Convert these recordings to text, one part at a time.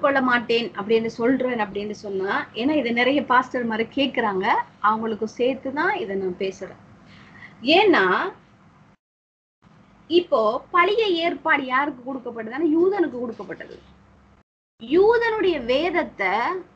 எடுத்துக்கொள்ள மாட்டேன் அப்படின்னு சொல்றேன் அப்படின்னு சொன்னா ஏன்னா இதை நிறைய பாஸ்டர் மாதிரி கேக்குறாங்க அவங்களுக்கு சேர்த்து தான் இதை நான் பேசுறேன் ஏன்னா இப்போ பழைய ஏற்பாடு யாருக்கு கொடுக்கப்பட்டதுன்னா யூதனுக்கு கொடுக்கப்பட்டது யூதனுடைய வேதத்தை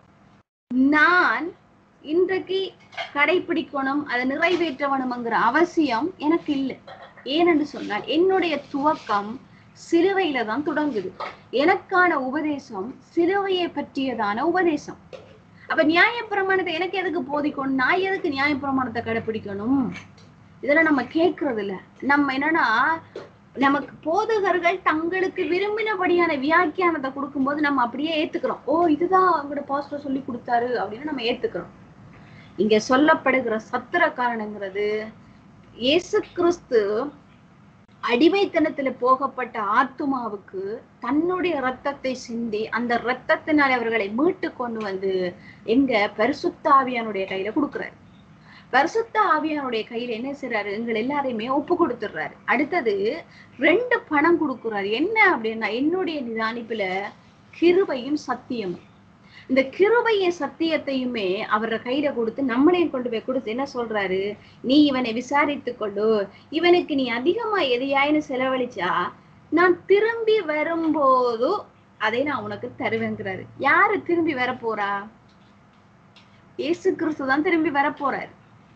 நான் இன்றைக்கு கடைபிடிக்கணும் அதை நிறைவேற்றவணுங்கிற அவசியம் எனக்கு இல்லை ஏனென்று சொன்னால் என்னுடைய துவக்கம் சிலுவையில தான் தொடங்குது எனக்கான உபதேசம் சிலுவையை பற்றியதான உபதேசம் அப்ப நியாயப்பிரமாணத்தை எனக்கு எதுக்கு போதிக்கணும் நான் எதுக்கு நியாயப்பிரமாணத்தை கடைபிடிக்கணும் இதெல்லாம் நம்ம கேட்கறது இல்ல நம்ம என்னன்னா நமக்கு போதகர்கள் தங்களுக்கு விரும்பினபடியான வியாக்கியானத்தை கொடுக்கும்போது நம்ம அப்படியே ஏத்துக்கிறோம் ஓ இதுதான் அவங்களோட பாஸ்டர் சொல்லி கொடுத்தாரு அப்படின்னு நம்ம ஏத்துக்கிறோம் இங்க சொல்லப்படுகிற சத்திரக்காரனுங்கிறது இயேசு கிறிஸ்து அடிமைத்தனத்துல போகப்பட்ட ஆத்துமாவுக்கு தன்னுடைய ரத்தத்தை சிந்தி அந்த ரத்தத்தினால் அவர்களை மீட்டு கொண்டு வந்து எங்க பரிசுத்த ஆவியானுடைய கையில கொடுக்குறாரு பரிசுத்த ஆவியானுடைய கையில என்ன செய்றாரு எங்கள் எல்லாரையுமே ஒப்பு கொடுத்துடுறாரு அடுத்தது ரெண்டு பணம் கொடுக்குறாரு என்ன அப்படின்னா என்னுடைய நிதானிப்புல கிருபையும் சத்தியமும் இந்த கிருபைய சத்தியத்தையுமே அவர கையில கொடுத்து நம்மளையும் கொண்டு போய் கொடுத்து என்ன சொல்றாரு நீ இவனை விசாரித்து கொண்டு இவனுக்கு நீ அதிகமா எதையாயின்னு செலவழிச்சா நான் திரும்பி வரும்போது அதை நான் உனக்கு தருவேங்கிறாரு யாரு திரும்பி வர போறா இயேசு கிறிஸ்து தான் திரும்பி வர போறாரு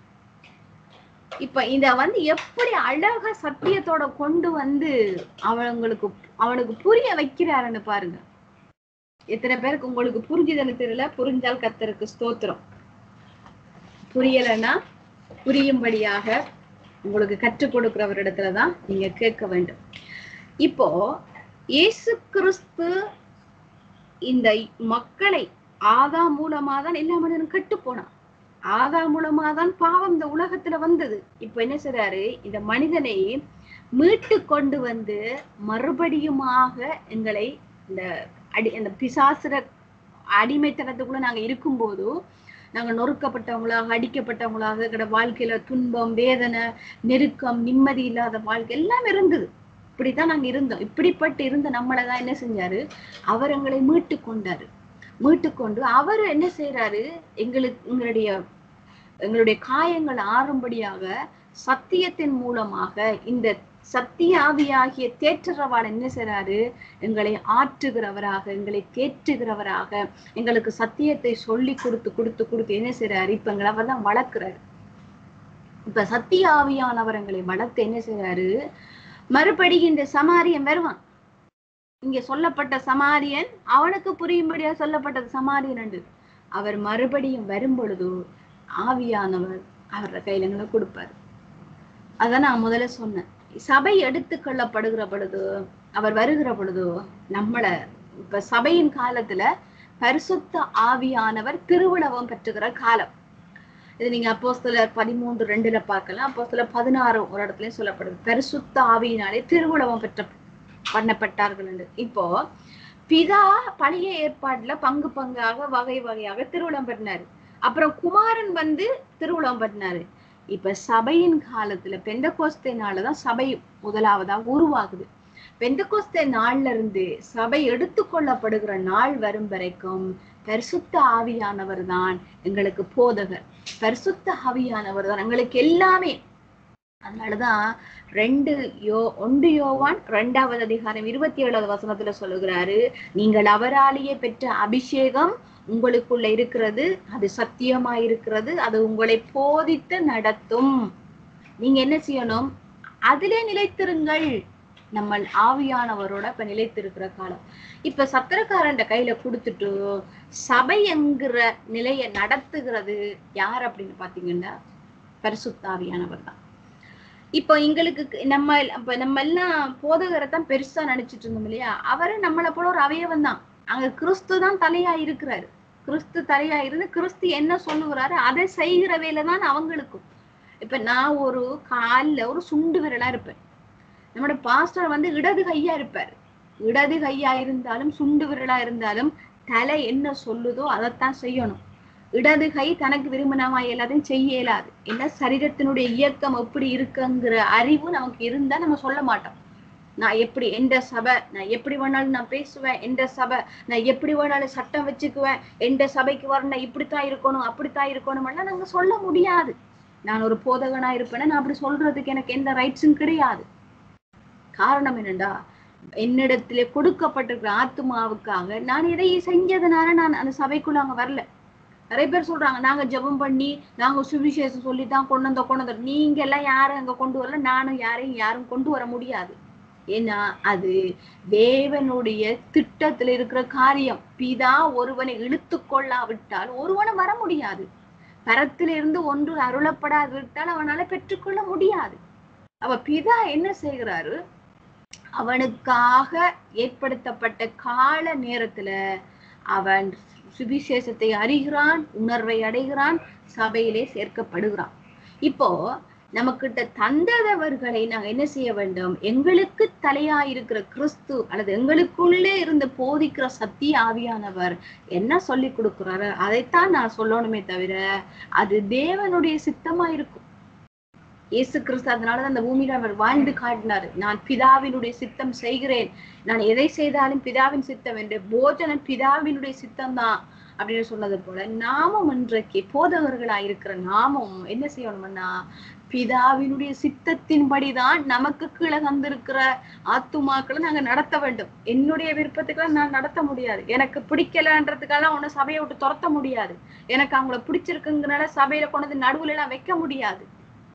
இப்ப இத வந்து எப்படி அழகா சத்தியத்தோட கொண்டு வந்து அவங்களுக்கு அவனுக்கு புரிய வைக்கிறாருன்னு பாருங்க எத்தனை பேருக்கு உங்களுக்கு புரிஞ்சுதுன்னு தெரியல புரிஞ்சால் கத்தருக்கு ஸ்தோத்திரம் புரியலைன்னா புரியும்படியாக உங்களுக்கு கற்றுக் கொடுக்கிறவரிடத்துலதான் நீங்க கேட்க வேண்டும் இப்போ இயேசு கிறிஸ்து இந்த மக்களை ஆதா மூலமா தான் எல்லா மனிதனும் கெட்டு போனான் ஆதா மூலமா தான் பாவம் இந்த உலகத்துல வந்தது இப்ப என்ன செய்றாரு இந்த மனிதனை மீட்டு கொண்டு வந்து மறுபடியுமாக எங்களை இந்த அடி அந்த பிசாசுர அடிமைத்தனத்துக்குள்ள நாங்க இருக்கும்போது நாங்க நொறுக்கப்பட்டவங்களாக அடிக்கப்பட்டவங்களாக எங்களோட வாழ்க்கையில துன்பம் வேதனை நெருக்கம் நிம்மதி இல்லாத வாழ்க்கை எல்லாம் இருந்தது இப்படித்தான் நாங்க இருந்தோம் இப்படிப்பட்டு இருந்த நம்மளை தான் என்ன செஞ்சாரு அவர் எங்களை மீட்டு கொண்டாரு மீட்டு கொண்டு அவர் என்ன செய்யறாரு எங்களுக்கு எங்களுடைய எங்களுடைய காயங்கள் ஆறும்படியாக சத்தியத்தின் மூலமாக இந்த சத்திய ஆவியாகிய தேற்றரவாள் என்ன செய்றாரு எங்களை ஆற்றுகிறவராக எங்களை தேற்றுகிறவராக எங்களுக்கு சத்தியத்தை சொல்லி கொடுத்து கொடுத்து கொடுத்து என்ன செய்றாரு இப்ப எங்களை அவர் தான் வளர்க்கிறாரு இப்ப சத்திய ஆவியானவர் எங்களை வளர்த்து என்ன செய்றாரு மறுபடி இந்த சமாரியன் வருவான் இங்க சொல்லப்பட்ட சமாரியன் அவனுக்கு புரியும்படியா சொல்லப்பட்டது சமாரியன் என்று அவர் மறுபடியும் வரும் பொழுது ஆவியானவர் அவர கையில எங்களை கொடுப்பாரு அதான் நான் முதல்ல சொன்னேன் சபை எடுத்துக்கொள்ளப்படுகிற பொழுது அவர் வருகிற பொழுது நம்மள இப்ப சபையின் காலத்துல பரிசுத்த ஆவியானவர் திருவிழவம் பெற்றுகிற காலம் இது நீங்க அப்போஸ்தலர் பதிமூன்று ரெண்டுல பார்க்கலாம் அப்போஸ்தலர் பதினாறு ஒரு இடத்துலயும் சொல்லப்படுது பரிசுத்த ஆவியினாலே திருவிழவம் பெற்ற பண்ணப்பட்டார்கள் என்று இப்போ பிதா பழைய ஏற்பாடுல பங்கு பங்காக வகை வகையாக திருவிழம் பண்ணினாரு அப்புறம் குமாரன் வந்து திருவிழம் பண்ணினாரு இப்ப சபையின் காலத்துல பெந்தகோஸ்தே நாள்லதான் சபை முதலாவதாக உருவாகுது பெந்தகோஸ்தே நாள்ல இருந்து சபை எடுத்துக்கொள்ளப்படுகிற நாள் வரும் வரைக்கும் பரிசுத்த ஆவியானவர் தான் எங்களுக்கு போதகர் பரிசுத்த ஆவியானவர் தான் எங்களுக்கு எல்லாமே அதனாலதான் ரெண்டு யோ ஒன்று யோவான் ரெண்டாவது அதிகாரம் இருபத்தி ஏழாவது வசனத்துல சொல்லுகிறாரு நீங்கள் அவராலேயே பெற்ற அபிஷேகம் உங்களுக்குள்ள இருக்கிறது அது சத்தியமா இருக்கிறது அது உங்களை போதித்து நடத்தும் நீங்க என்ன செய்யணும் அதிலே நிலைத்திருங்கள் நம்ம ஆவியானவரோட இப்ப நிலைத்திருக்கிற காலம் இப்ப சத்திரக்காரன் கையில கொடுத்துட்டு சபை என்கிற நிலையை நடத்துகிறது யார் அப்படின்னு பாத்தீங்கன்னா பரிசுத்தாவியானவர் தான் இப்போ எங்களுக்கு க- நம்ம இப்ப நம்ம எல்லாம் போதகரை தான் பெருசா நினைச்சிட்டு இருந்தோம் இல்லையா அவரு நம்மளை போல ஒரு அவயவன் தான் அங்க கிறிஸ்து தான் தலையா இருக்கிறாரு கிறிஸ்து தலையா இருந்து கிறிஸ்து என்ன சொல்லுகிறாரு அதை செய்கிற வேலை தான் அவங்களுக்கும் இப்ப நான் ஒரு கால்ல ஒரு சுண்டு விரலா இருப்பேன் நம்மளோட பாஸ்டர் வந்து இடது கையா இருப்பாரு இடது கையா இருந்தாலும் சுண்டு விரலா இருந்தாலும் தலை என்ன சொல்லுதோ அதைத்தான் செய்யணும் இடது கை தனக்கு விரும்பினமா எல்லாத்தையும் செய்ய இயலாது என்ன சரீரத்தினுடைய இயக்கம் எப்படி இருக்குங்கிற அறிவு நமக்கு இருந்தா நம்ம சொல்ல மாட்டோம் நான் எப்படி எந்த சபை நான் எப்படி வேணாலும் நான் பேசுவேன் எந்த சபை நான் எப்படி வேணாலும் சட்டம் வச்சுக்குவேன் எந்த சபைக்கு வரணும் இப்படித்தான் இருக்கணும் அப்படித்தான் இருக்கணும் எல்லாம் நாங்க சொல்ல முடியாது நான் ஒரு போதகனா இருப்பேன்னா நான் அப்படி சொல்றதுக்கு எனக்கு எந்த ரைட்ஸும் கிடையாது காரணம் என்னண்டா என்னிடத்திலே கொடுக்கப்பட்டிருக்கிற ஆத்மாவுக்காக நான் இதை செஞ்சதுனால நான் அந்த சபைக்குள்ள அங்க வரல நிறைய பேர் சொல்றாங்க நாங்க ஜெபம் பண்ணி நாங்க சுவிசேஷம் சொல்லி தான் கொண்டு வந்தோம் கொண்டு வந்தோம் நீங்க எல்லாம் யாரும் அங்க கொண்டு வரல நானும் யாரையும் யாரும் கொண்டு வர முடியாது ஏன்னா அது தேவனுடைய திட்டத்துல இருக்கிற காரியம் பிதா ஒருவனை இழுத்து கொள்ளாவிட்டால் ஒருவனை வர முடியாது பரத்திலிருந்து ஒன்று அருளப்படாது விட்டால் அவனால பெற்றுக்கொள்ள முடியாது அவ பிதா என்ன செய்கிறாரு அவனுக்காக ஏற்படுத்தப்பட்ட கால நேரத்துல அவன் சுவிசேஷத்தை அறிகிறான் உணர்வை அடைகிறான் சபையிலே சேர்க்கப்படுகிறான் இப்போ நமக்கிட்ட தந்ததவர்களை நாங்க என்ன செய்ய வேண்டும் எங்களுக்கு தலையாயிருக்கிற கிறிஸ்து அல்லது எங்களுக்குள்ளே இருந்து போதிக்கிற சத்திய ஆவியானவர் என்ன சொல்லி கொடுக்கிறாரு அதைத்தான் நான் சொல்லணுமே தவிர அது தேவனுடைய சித்தமா இருக்கும் இயேசு கிறிஸ்து அதனாலதான் அந்த பூமியில அவர் வாழ்ந்து காட்டினாரு நான் பிதாவினுடைய சித்தம் செய்கிறேன் நான் எதை செய்தாலும் பிதாவின் சித்தம் என்று போஜனம் பிதாவினுடைய சித்தம் தான் அப்படின்னு சொன்னது போல நாமும் இன்றைக்கு போதகர்களா இருக்கிற நாமும் என்ன செய்யணும்னா பிதாவினுடைய சித்தத்தின்படிதான் நமக்கு கீழே தந்திருக்கிற ஆத்துமாக்களை நாங்க நடத்த வேண்டும் என்னுடைய விருப்பத்துக்கெல்லாம் நான் நடத்த முடியாது எனக்கு பிடிக்கலன்றதுக்கெல்லாம் உன்னை சபையை விட்டு துரத்த முடியாது எனக்கு அவங்கள பிடிச்சிருக்குங்கிறனால சபையில கொண்டு வந்து நடுவுல எல்லாம் வைக்க முடியாது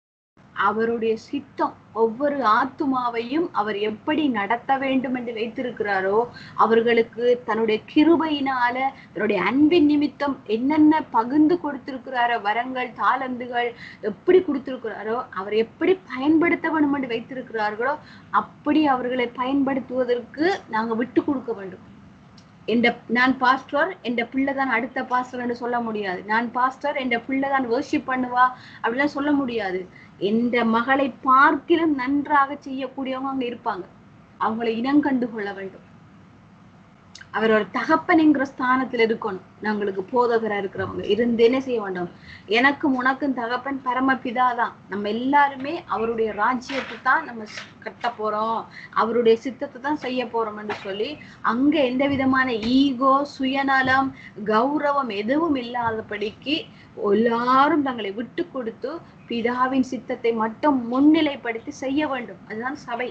அவருடைய சித்தம் ஒவ்வொரு ஆத்துமாவையும் அவர் எப்படி நடத்த வேண்டும் என்று வைத்திருக்கிறாரோ அவர்களுக்கு தன்னுடைய கிருபையினால தன்னுடைய அன்பின் நிமித்தம் என்னென்ன பகிர்ந்து கொடுத்திருக்கிறாரோ வரங்கள் தாளந்துகள் எப்படி கொடுத்திருக்கிறாரோ அவர் எப்படி பயன்படுத்த வேண்டும் என்று வைத்திருக்கிறார்களோ அப்படி அவர்களை பயன்படுத்துவதற்கு நாங்க விட்டு கொடுக்க வேண்டும் எந்த நான் பாஸ்டர் எந்த பிள்ளை தான் அடுத்த பாஸ்டர் என்று சொல்ல முடியாது நான் பாஸ்டர் எந்த பிள்ளை தான் வேர்ஷிப் பண்ணுவா அப்படிலாம் சொல்ல முடியாது எந்த மகளை பார்க்கிலும் நன்றாக செய்யக்கூடியவங்க அங்க இருப்பாங்க அவங்களை இனங்கண்டு கொள்ள வேண்டும் அவர் ஒரு தகப்பனுங்கிற ஸ்தானத்துல இருக்கணும் நாங்களுக்கு போதகரா இருக்கிறவங்க இருந்து என்ன செய்ய வேண்டும் எனக்கும் உனக்கும் தகப்பன் பரமபிதா தான் நம்ம எல்லாருமே அவருடைய ராஜ்யத்தை தான் நம்ம கட்ட போறோம் அவருடைய சித்தத்தை தான் செய்ய போறோம் என்று சொல்லி அங்க எந்த விதமான ஈகோ சுயநலம் கௌரவம் எதுவும் இல்லாதபடிக்கு எல்லாரும் தங்களை விட்டு கொடுத்து பிதாவின் சித்தத்தை மட்டும் முன்னிலைப்படுத்தி செய்ய வேண்டும் அதுதான் சபை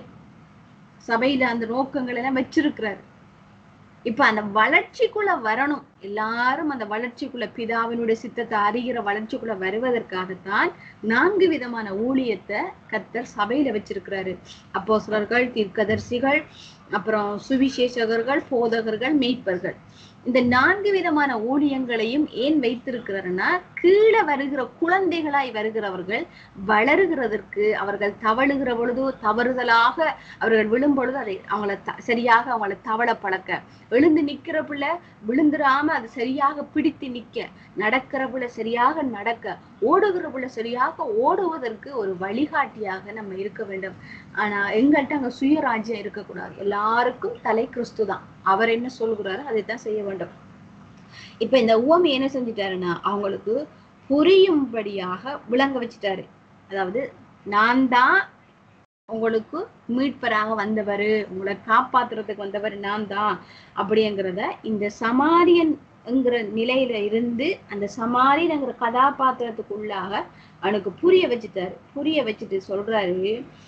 சபையில அந்த நோக்கங்கள் எல்லாம் வச்சிருக்கிறாரு இப்ப அந்த வளர்ச்சிக்குள்ள வரணும் எல்லாரும் அந்த வளர்ச்சிக்குள்ள பிதாவினுடைய சித்தத்தை அறிகிற வளர்ச்சிக்குள்ள வருவதற்காகத்தான் நான்கு விதமான ஊழியத்தை கத்தர் சபையில வச்சிருக்கிறாரு அப்போ சிலர்கள் தீர்க்கதர்சிகள் அப்புறம் சுவிசேஷகர்கள் போதகர்கள் மெய்ப்பர்கள் இந்த நான்கு விதமான ஊழியங்களையும் ஏன் வைத்திருக்கிறாருன்னா கீழே வருகிற குழந்தைகளாய் வருகிறவர்கள் வளருகிறதற்கு அவர்கள் தவழுகிற பொழுது தவறுதலாக அவர்கள் விழும் பொழுது அதை அவங்கள த- சரியாக அவங்கள தவள பழக்க எழுந்து நிக்கிற பிள்ளை விழுந்துராம அது சரியாக பிடித்து நிக்க நடக்கிற பிள்ளை சரியாக நடக்க ஓடுகிற பிள்ளை சரியாக ஓடுவதற்கு ஒரு வழிகாட்டியாக நம்ம இருக்க வேண்டும் ஆனா எங்கள்கிட்ட அங்க சுயராஜ்யம் இருக்கக்கூடாது எல்லாருக்கும் தலை கிறிஸ்து தான் அவர் என்ன சொல்கிறாரோ அதைத்தான் செய்ய வேண்டும் இப்ப இந்த உவமை என்ன செஞ்சிட்டாருன்னா அவங்களுக்கு புரியும்படியாக விளங்க வச்சுட்டாரு அதாவது நான் தான் உங்களுக்கு மீட்பராக வந்தவர் உங்களை காப்பாத்துறதுக்கு வந்தவர் நான் தான் அப்படிங்கிறத இந்த சமாரியன் என்கிற நிலையில இருந்து அந்த சமாரியன்ங்கிற கதாபாத்திரத்துக்குள்ளாக அவனுக்கு புரிய வச்சுட்டாரு புரிய வச்சுட்டு சொல்றாரு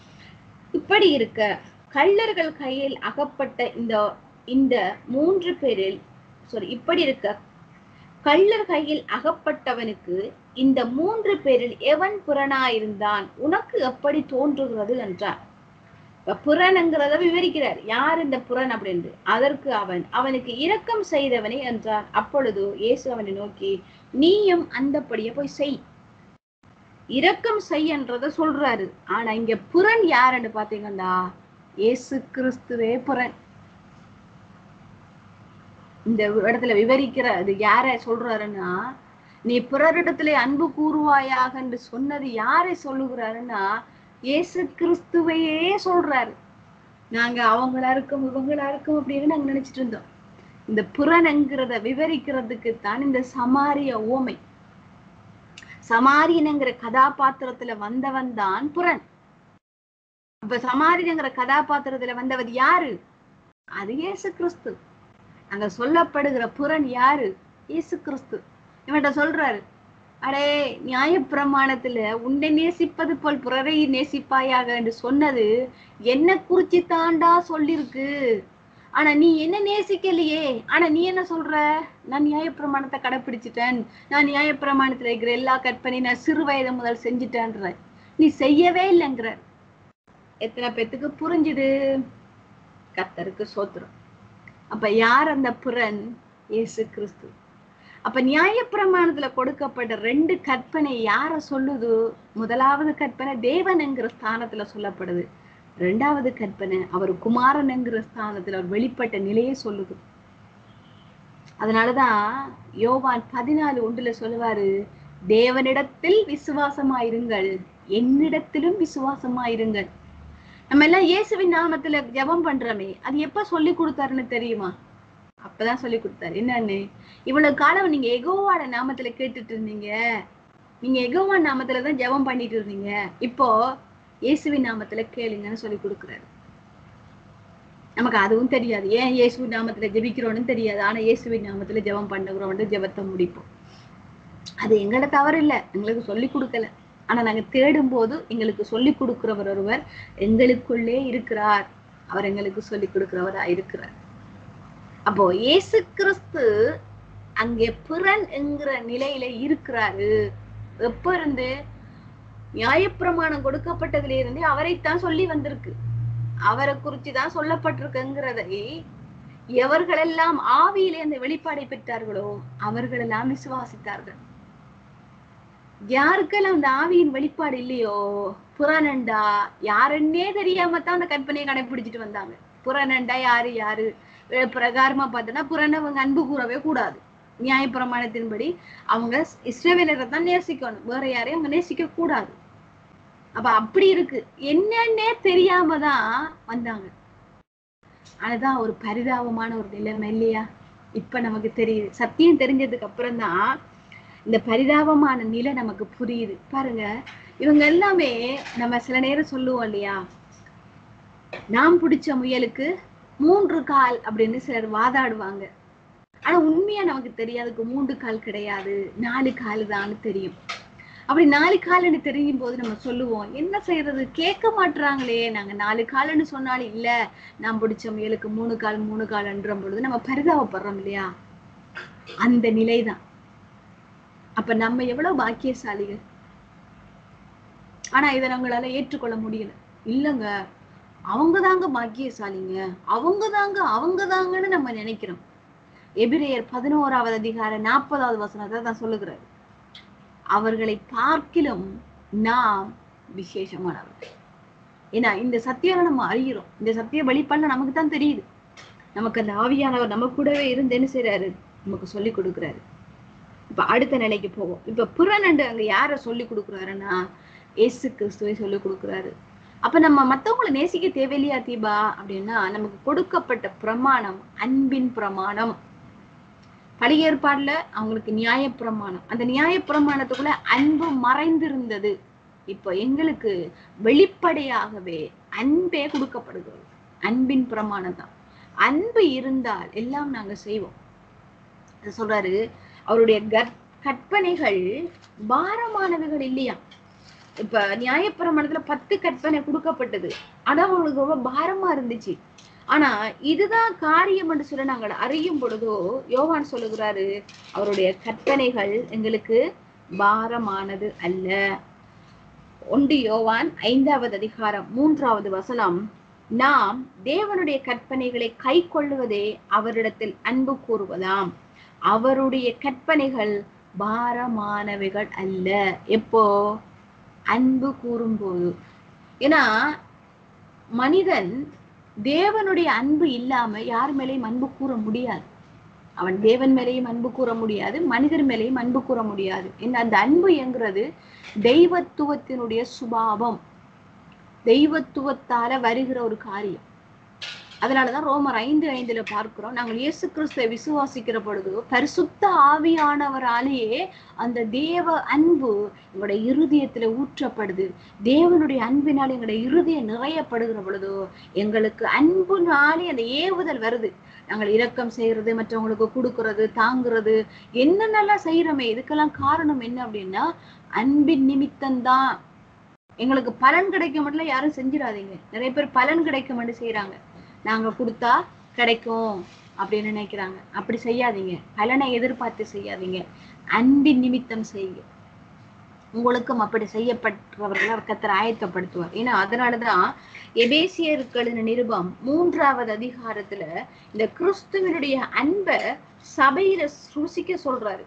இப்படி இருக்க கள்ளர்கள் கையில் அகப்பட்ட இந்த இந்த மூன்று பேரில் சாரி இப்படி இருக்க கள்ளர் கையில் அகப்பட்டவனுக்கு இந்த மூன்று பேரில் எவன் புறனாயிருந்தான் உனக்கு எப்படி தோன்றுகிறது என்றான் இப்ப புறன்ங்கிறத விவரிக்கிறார் யார் இந்த புறன் அப்படின்னு அதற்கு அவன் அவனுக்கு இரக்கம் செய்தவனே என்றான் அப்பொழுது இயேசு அவனை நோக்கி நீயும் அந்தப்படியே போய் செய் இரக்கம் செய்யன்றத சொல்றாரு ஆனா இங்க புறன் யாருன்னு பாத்தீங்கன்னா இயேசு கிறிஸ்துவே புறன் இந்த இடத்துல விவரிக்கிற அது யார சொல்றாருன்னா நீ பிறரிடத்திலே அன்பு கூறுவாயாக என்று சொன்னது யாரை சொல்லுகிறாருன்னா இயேசு கிறிஸ்துவையே சொல்றாரு நாங்க அவங்களா இருக்கும் இவங்களா இருக்கும் அப்படின்னு நாங்க நினைச்சிட்டு இருந்தோம் இந்த புறன்ங்கிறத விவரிக்கிறதுக்கு தான் இந்த சமாரிய ஓமை சமாரியனுங்கிற கதாபாத்திரத்துல வந்தவன் தான் புறன் அப்ப சமாரியங்கிற கதாபாத்திரத்துல வந்தவர் யாரு அது இயேசு கிறிஸ்து அங்க சொல்லப்படுகிற புறன் யாரு இயேசு கிறிஸ்து இவன்கிட்ட சொல்றாரு அடே நியாயப்பிரமாணத்துல உன்னை நேசிப்பது போல் பிறரை நேசிப்பாயாக என்று சொன்னது என்ன குறிச்சு தாண்டா சொல்லிருக்கு ஆனா நீ என்ன நேசிக்கலையே ஆனா நீ என்ன சொல்ற நான் நியாயப்பிரமாணத்தை கடைப்பிடிச்சிட்டேன் நான் நியாயப்பிரமாணத்துல இருக்கிற எல்லா கற்பனையும் நான் சிறு வயது முதல் செஞ்சுட்டேன்ற நீ செய்யவே இல்லைங்கிற எத்தனை பேத்துக்கு புரிஞ்சுது கத்தருக்கு சோத்திரம் அப்ப யார் அந்த புறன் இயேசு கிறிஸ்து அப்ப நியாயப்பிரமாணத்துல கொடுக்கப்பட்ட ரெண்டு கற்பனை யார சொல்லுது முதலாவது கற்பனை தேவன்ங்கிற ஸ்தானத்துல சொல்லப்படுது ரெண்டாவது கற்பனை அவர் குமாரன்ங்கிற ஸ்தானத்துல அவர் வெளிப்பட்ட நிலையை சொல்லுது அதனாலதான் யோவான் பதினாலு ஒன்றுல சொல்லுவாரு தேவனிடத்தில் விசுவாசமாயிருங்கள் என்னிடத்திலும் விசுவாசமாயிருங்கள் நம்ம எல்லாம் இயேசுவின் நாமத்துல ஜெபம் பண்றோமே அது எப்ப சொல்லி கொடுத்தாருன்னு தெரியுமா அப்பதான் சொல்லி கொடுத்தாரு என்னன்னு இவ்வளவு காலம் நீங்க எகோவாட நாமத்துல கேட்டுட்டு இருந்தீங்க நீங்க எகோவா நாமத்துலதான் ஜெபம் பண்ணிட்டு இருந்தீங்க இப்போ இயேசுவின் நாமத்துல கேளுங்கன்னு சொல்லி கொடுக்குறாரு நமக்கு அதுவும் தெரியாது ஏன் இயேசுவின் நாமத்துல ஜெபிக்கிறோன்னு தெரியாது ஆனா இயேசுவின் நாமத்துல ஜெபம் பண்ணுகிறோம் ஜெபத்தை முடிப்போம் அது எங்களோட தவறு இல்ல எங்களுக்கு சொல்லி கொடுக்கல ஆனா நாங்க தேடும் போது எங்களுக்கு சொல்லி கொடுக்கிறவர் ஒருவர் எங்களுக்குள்ளே இருக்கிறார் அவர் எங்களுக்கு சொல்லி கொடுக்கிறவரா இருக்கிறார் அப்போ இயேசு கிறிஸ்து அங்கே பிறன் என்கிற நிலையில இருக்கிறாரு எப்ப இருந்து நியாயப்பிரமாணம் கொடுக்கப்பட்டதுல இருந்து அவரைத்தான் சொல்லி வந்திருக்கு அவரை குறிச்சுதான் சொல்லப்பட்டிருக்குங்கிறதை எவர்களெல்லாம் ஆவியிலே அந்த வெளிப்பாடை பெற்றார்களோ அவர்களெல்லாம் விசுவாசித்தார்கள் யாருக்கெல்லாம் அந்த ஆவியின் வெளிப்பாடு இல்லையோ புறநண்டா யாருன்னே தெரியாம தான் அந்த கற்பனையை கடைபிடிச்சிட்டு வந்தாங்க புறநண்டா யாரு யாரு அஹ் பிரகாரமா பார்த்தோன்னா புறனவங்க அன்பு கூறவே கூடாது நியாயப்பிரமாணத்தின்படி அவங்க இஸ்ரவேலரை தான் நேசிக்கணும் வேற யாரையும் அவங்க நேசிக்க கூடாது அப்ப அப்படி இருக்கு என்னன்னே தெரியாம தான் வந்தாங்க அதுதான் ஒரு பரிதாபமான ஒரு நிலைமை இல்லையா இப்ப நமக்கு தெரியுது சத்தியம் தெரிஞ்சதுக்கு அப்புறம் தான் இந்த பரிதாபமான நிலை நமக்கு புரியுது பாருங்க இவங்க எல்லாமே நம்ம சில நேரம் சொல்லுவோம் இல்லையா நாம் பிடிச்ச முயலுக்கு மூன்று கால் அப்படின்னு சிலர் வாதாடுவாங்க ஆனா உண்மையா நமக்கு தெரியும் அதுக்கு மூன்று கால் கிடையாது நாலு கால் தான் தெரியும் அப்படி நாலு கால்னு தெரியும் போது நம்ம சொல்லுவோம் என்ன செய்யறது கேட்க மாட்டுறாங்களே நாங்க நாலு கால்னு சொன்னாலும் இல்ல நான் பிடிச்ச முயலுக்கு மூணு கால் மூணு கால்ன்ற பொழுது நம்ம பரிதாபப்படுறோம் இல்லையா அந்த நிலைதான் அப்ப நம்ம எவ்வளவு பாக்கியசாலிகள் ஆனா இதை நம்மளால ஏற்றுக்கொள்ள முடியல இல்லங்க அவங்க தாங்க பாக்கியசாலிங்க அவங்க தாங்க அவங்க தாங்கன்னு நம்ம நினைக்கிறோம் எபிரேயர் பதினோராவது அதிகார நாற்பதாவது வசனத்தை தான் சொல்லுகிறார் அவர்களை பார்க்கிலும் நாம் விசேஷமானவர்கள் ஏன்னா இந்த சத்தியம் நம்ம அறிகிறோம் இந்த சத்திய வெளிப்பாடுல நமக்கு தான் தெரியுது நமக்கு அந்த ஆவியானவர் நம்ம கூடவே இருந்து என்ன செய்யறாரு நமக்கு சொல்லி கொடுக்குறாரு இப்ப அடுத்த நிலைக்கு போவோம் இப்ப புறநண்டு அங்க யார சொல்லி கொடுக்குறாருன்னா ஏசு கிறிஸ்துவை சொல்லி கொடுக்குறாரு அப்ப நம்ம மத்தவங்களை நேசிக்க தேவையில்லையா தீபா அப்படின்னா நமக்கு கொடுக்கப்பட்ட பிரமாணம் அன்பின் பிரமாணம் பழைய ஏற்பாடுல அவங்களுக்கு நியாய பிரமாணம் அந்த நியாய பிரமாணத்துக்குள்ள அன்பு மறைந்திருந்தது இப்போ எங்களுக்கு வெளிப்படையாகவே அன்பே கொடுக்கப்படுகிறது அன்பின் பிரமாணம் தான் அன்பு இருந்தால் எல்லாம் நாங்க செய்வோம் அது சொல்றாரு அவருடைய கற்- கற்பனைகள் பாரமானவைகள் இல்லையா இப்ப நியாயப்பிரமாணத்துல பத்து கற்பனை கொடுக்கப்பட்டது ஆனா அவங்களுக்கு ரொம்ப பாரமா இருந்துச்சு ஆனா இதுதான் காரியம் என்று சொல்ல நாங்கள் அறியும் பொழுதோ யோவான் சொல்லுகிறாரு அவருடைய கற்பனைகள் எங்களுக்கு பாரமானது அல்ல ஒன்று யோவான் ஐந்தாவது அதிகாரம் மூன்றாவது வசனம் நாம் தேவனுடைய கற்பனைகளை கை கொள்ளுவதே அவரிடத்தில் அன்பு கூறுவதாம் அவருடைய கற்பனைகள் பாரமானவைகள் அல்ல எப்போ அன்பு கூறும்போது ஏன்னா மனிதன் தேவனுடைய அன்பு இல்லாம யார் மேலேயும் அன்பு கூற முடியாது அவன் தேவன் மேலேயும் அன்பு கூற முடியாது மனிதர் மேலேயும் அன்பு கூற முடியாது என்ன அந்த அன்பு என்கிறது தெய்வத்துவத்தினுடைய சுபாவம் தெய்வத்துவத்தால வருகிற ஒரு காரியம் அதனாலதான் ரோமர் ஐந்து ஐந்துல பார்க்கிறோம் நாங்கள் இயேசு கிறிஸ்துவை விசுவாசிக்கிற பொழுது பரிசுத்த ஆவியானவராலேயே அந்த தேவ அன்பு எங்களுடைய இருதயத்துல ஊற்றப்படுது தேவனுடைய அன்பினால் எங்களுடைய இருதயம் நிறையப்படுகிற பொழுது எங்களுக்கு அன்புனாலே அந்த ஏவுதல் வருது நாங்கள் இரக்கம் செய்யறது மற்றவங்களுக்கு கொடுக்கறது தாங்குறது என்னென்னலாம் செய்யறோமே இதுக்கெல்லாம் காரணம் என்ன அப்படின்னா அன்பின் நிமித்தம்தான் எங்களுக்கு பலன் கிடைக்க மட்டும் யாரும் செஞ்சிடாதீங்க நிறைய பேர் பலன் கிடைக்க மட்டும் செய்யறாங்க நாங்க கொடுத்தா கிடைக்கும் அப்படின்னு நினைக்கிறாங்க அப்படி செய்யாதீங்க பலனை எதிர்பார்த்து செய்யாதீங்க அன்பின் நிமித்தம் செய்யுங்க உங்களுக்கும் அப்படி செய்யப்பட்டவர்களை கத்தர் ஆயத்தப்படுத்துவார் ஏன்னா அதனாலதான் எபேசியர்களின் நிருபம் மூன்றாவது அதிகாரத்துல இந்த கிறிஸ்துவனுடைய அன்பை சபையில ருசிக்க சொல்றாரு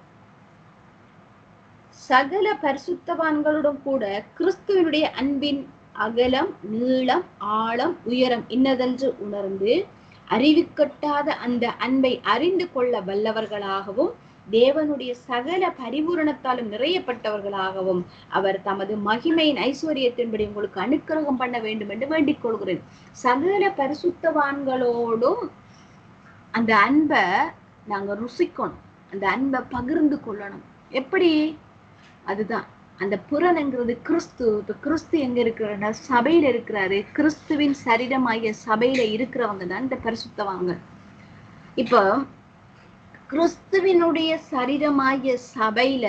சகல பரிசுத்தவான்களுடன் கூட கிறிஸ்துவனுடைய அன்பின் அகலம் நீளம் ஆழம் உயரம் இன்னதென்று உணர்ந்து அறிவிக்கட்டாத அந்த அன்பை அறிந்து கொள்ள வல்லவர்களாகவும் தேவனுடைய சகல பரிபூரணத்தாலும் நிறையப்பட்டவர்களாகவும் அவர் தமது மகிமையின் ஐஸ்வர்யத்தின்படி உங்களுக்கு அனுக்கிரகம் பண்ண வேண்டும் என்று வேண்டிக் கொள்கிறேன் சகல பரிசுத்தவான்களோடும் அந்த அன்பை நாங்க ருசிக்கணும் அந்த அன்பை பகிர்ந்து கொள்ளணும் எப்படி அதுதான் அந்த புறன்ங்கிறது கிறிஸ்து இப்ப கிறிஸ்து எங்க இருக்கிறாருன்னா சபையில இருக்கிறாரு கிறிஸ்துவின் சரீரமாகிய சபையில இருக்கிறவங்க தான் இந்த பரிசுத்தவாங்க இப்போ கிறிஸ்துவினுடைய சரீரமாகிய சபையில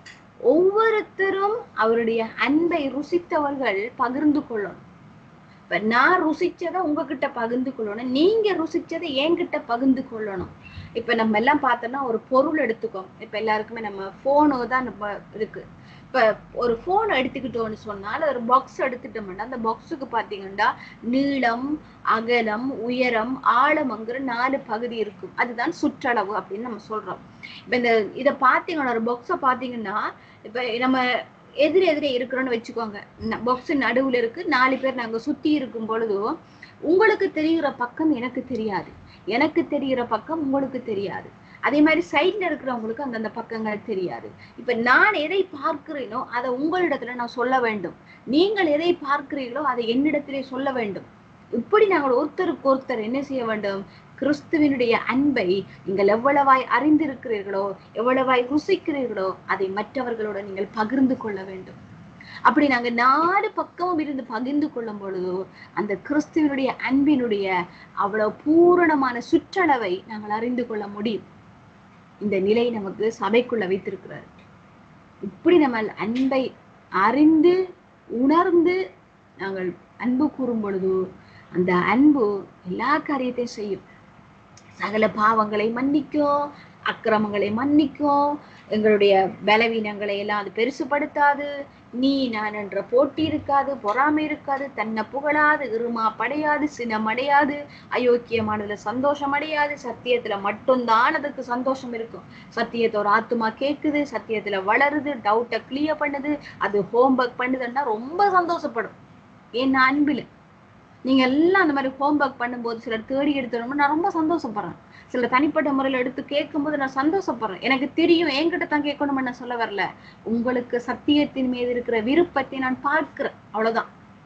ஒவ்வொருத்தரும் அவருடைய அன்பை ருசித்தவர்கள் பகிர்ந்து கொள்ளணும் இப்ப நான் ருசிச்சதை உங்ககிட்ட பகிர்ந்து கொள்ளணும் நீங்க ருசிச்சதை என்கிட்ட பகிர்ந்து கொள்ளணும் இப்ப நம்ம எல்லாம் பார்த்தோம்னா ஒரு பொருள் எடுத்துக்கோம் இப்ப எல்லாருக்குமே நம்ம போனு தான் நம்ம இருக்கு இப்ப ஒரு போன் எடுத்துக்கிட்டோம்னு சொன்னால் ஒரு பாக்ஸ் எடுத்துட்டோம்னா அந்த பாக்ஸுக்கு பாத்தீங்கன்னா நீளம் அகலம் உயரம் ஆழம்ங்கிற நாலு பகுதி இருக்கும் அதுதான் சுற்றளவு அப்படின்னு நம்ம சொல்றோம் இப்ப இந்த இத பாத்தீங்கன்னா ஒரு பாக்ஸ பாத்தீங்கன்னா இப்ப நம்ம எதிர எதிரே இருக்கிறோம்னு வச்சுக்கோங்க பாக்ஸ் நடுவுல இருக்கு நாலு பேர் நாங்க சுத்தி இருக்கும் பொழுது உங்களுக்கு தெரிகிற பக்கம் எனக்கு தெரியாது எனக்கு தெரிகிற பக்கம் உங்களுக்கு தெரியாது அதே மாதிரி சைட்ல இருக்கிறவங்களுக்கு அந்தந்த பக்கங்கள் தெரியாது இப்ப நான் எதை பார்க்கிறேனோ அதை உங்களிடத்துல நான் சொல்ல வேண்டும் நீங்கள் எதை பார்க்கிறீர்களோ அதை என்னிடத்திலே சொல்ல வேண்டும் இப்படி நாங்கள் ஒருத்தருக்கு ஒருத்தர் என்ன செய்ய வேண்டும் கிறிஸ்துவினுடைய அன்பை நீங்கள் எவ்வளவாய் அறிந்திருக்கிறீர்களோ எவ்வளவாய் ருசிக்கிறீர்களோ அதை மற்றவர்களோட நீங்கள் பகிர்ந்து கொள்ள வேண்டும் அப்படி நாங்க நாலு பக்கமும் இருந்து பகிர்ந்து கொள்ளும் பொழுது அந்த கிறிஸ்துவனுடைய அன்பினுடைய அவ்வளவு பூரணமான சுற்றளவை நாங்கள் அறிந்து கொள்ள முடியும் இந்த நிலை நமக்கு சபைக்குள்ள வைத்திருக்கிறார் இப்படி நம்ம அன்பை அறிந்து உணர்ந்து நாங்கள் அன்பு கூறும் பொழுது அந்த அன்பு எல்லா காரியத்தையும் செய்யும் சகல பாவங்களை மன்னிக்கும் அக்கிரமங்களை மன்னிக்கும் எங்களுடைய பலவீனங்களை எல்லாம் அது பெருசுபடுத்தாது நீ நான் என்ற போட்டி இருக்காது பொறாமை இருக்காது தன்னை புகழாது இருமா படையாது சினம் அடையாது அயோக்கியமானதுல சந்தோஷம் அடையாது சத்தியத்துல மட்டும்தான் அதுக்கு சந்தோஷம் இருக்கும் சத்தியத்தோட ஆத்துமா கேக்குது சத்தியத்துல வளருது டவுட்டை கிளியர் பண்ணுது அது ஹோம்ஒர்க் பண்ணுதுன்னா ரொம்ப சந்தோஷப்படும் ஏன்னா அன்பில் நீங்க எல்லாம் அந்த மாதிரி ஹோம்ஒர்க் பண்ணும்போது சிலர் தேடி எடுத்துடணும் நான் ரொம்ப சந்தோஷப்படுறேன் சில தனிப்பட்ட முறையில எடுத்து கேட்கும்போது நான் சந்தோஷப்படுறேன் எனக்கு தெரியும் என்கிட்ட தான் கேட்கணும்னு நான் சொல்ல வரல உங்களுக்கு சத்தியத்தின் மீது இருக்கிற விருப்பத்தை நான் பார்க்கிறேன் அவ்வளவுதான்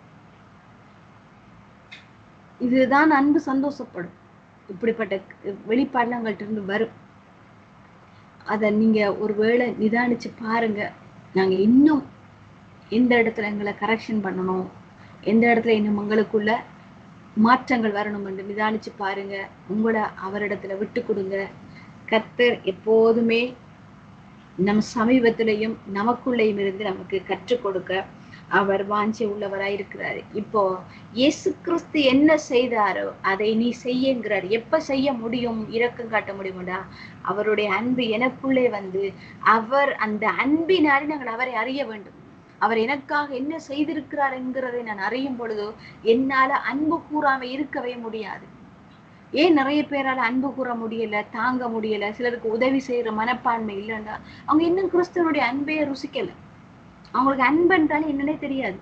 இதுதான் அன்பு சந்தோஷப்படும் இப்படிப்பட்ட வெளிப்பாடுலாம் உங்கள்ட்ட இருந்து வரும் அத நீங்க ஒருவேளை நிதானிச்சு பாருங்க நாங்க இன்னும் எந்த இடத்துல எங்களை கரெக்ஷன் பண்ணணும் எந்த இடத்துல இன்னும் உங்களுக்குள்ள மாற்றங்கள் வரணும் என்று நிதானிச்சு பாருங்க உங்களை அவரிடத்துல விட்டு கொடுங்க கத்தர் எப்போதுமே நம் சமீபத்திலையும் நமக்குள்ளேயும் இருந்து நமக்கு கற்றுக் கொடுக்க அவர் வாஞ்சி உள்ளவராய் இருக்கிறாரு இப்போ இயேசு கிறிஸ்து என்ன செய்தாரோ அதை நீ செய்யுங்கிறார் எப்ப செய்ய முடியும் இரக்கம் காட்ட முடியும்டா அவருடைய அன்பு எனக்குள்ளே வந்து அவர் அந்த அன்பினாலே நாங்கள் அவரை அறிய வேண்டும் அவர் எனக்காக என்ன செய்திருக்கிறார் என்கிறதை நான் அறியும் பொழுதோ என்னால அன்பு கூறாம இருக்கவே முடியாது ஏன் நிறைய பேரால அன்பு கூற முடியல தாங்க முடியல சிலருக்கு உதவி செய்யற மனப்பான்மை இல்லைன்னா அவங்க இன்னும் கிறிஸ்துவனுடைய அன்பையே ருசிக்கல அவங்களுக்கு அன்புன்றாலும் என்னன்னே தெரியாது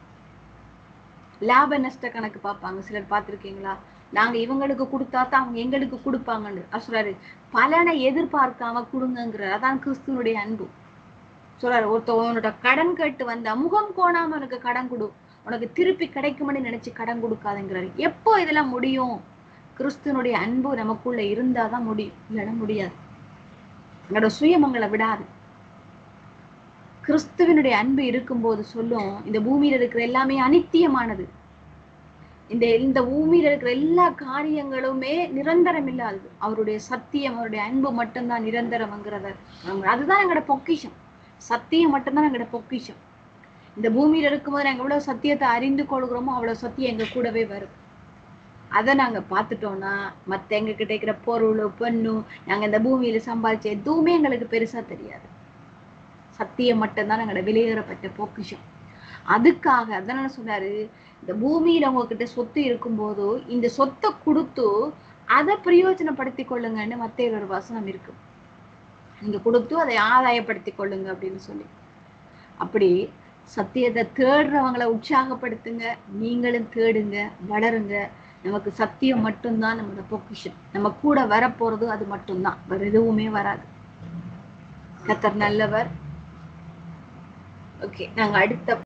லாப நஷ்ட கணக்கு பார்ப்பாங்க சிலர் பார்த்திருக்கீங்களா நாங்க இவங்களுக்கு கொடுத்தா தான் அவங்க எங்களுக்கு கொடுப்பாங்கன்னு சொல்றாரு பலனை எதிர்பார்க்காம கொடுங்கிறார் அதான் கிறிஸ்துவனுடைய அன்பு சொல்றாரு ஒருத்த உன்னோட கடன் கேட்டு வந்தா முகம் கோணாம உனக்கு கடன் கொடு உனக்கு திருப்பி கிடைக்கும்னு நினைச்சு கடன் கொடுக்காதுங்கிறாரு எப்போ இதெல்லாம் முடியும் கிறிஸ்துவனுடைய அன்பு நமக்குள்ள இருந்தாதான் முடியும் இல்லைன்னா முடியாது எங்களோட சுயமங்களை விடாது கிறிஸ்துவனுடைய அன்பு இருக்கும்போது சொல்லும் இந்த பூமியில இருக்கிற எல்லாமே அனித்தியமானது இந்த இந்த பூமியில இருக்கிற எல்லா காரியங்களுமே நிரந்தரம் இல்லாதது அவருடைய சத்தியம் அவருடைய அன்பு மட்டும்தான் நிரந்தரம்ங்கிறத அவங்க- அதுதான் எங்களோட பொக்கிஷம் சத்தியம் மட்டும்தான் எங்களோட பொக்கிஷம் இந்த பூமியில இருக்கும்போது நாங்க எவ்வளவு சத்தியத்தை அறிந்து கொள்கிறோமோ அவ்வளவு சத்தியம் எங்க கூடவே வரும் அதை நாங்க பார்த்துட்டோம்னா மத்த எங்க கிட்ட இருக்கிற பொருள் பொண்ணு நாங்க இந்த பூமியில சம்பாதிச்ச எதுவுமே எங்களுக்கு பெருசா தெரியாது சத்தியம் மட்டும்தான் எங்களோட வெளியேறப்பட்ட பொக்கிஷம் அதுக்காக அதனால சொன்னாரு இந்த பூமியில உங்ககிட்ட சொத்து இருக்கும்போது இந்த சொத்தை கொடுத்து அதை பிரயோஜனப்படுத்தி கொள்ளுங்கன்னு மத்திய ஒரு வசனம் இருக்கு நீங்க கொடுத்து அதை ஆதாயப்படுத்தி கொள்ளுங்க அப்படின்னு சொல்லி அப்படி சத்தியத்தை தேடுறவங்களை உற்சாகப்படுத்துங்க நீங்களும் தேடுங்க வளருங்க நமக்கு சத்தியம் மட்டும்தான் நம்மளோட பொக்கிஷம் நம்ம கூட வரப்போறது அது மட்டும்தான் வேற எதுவுமே வராது கத்தர் நல்லவர் ஓகே நாங்க அடுத்த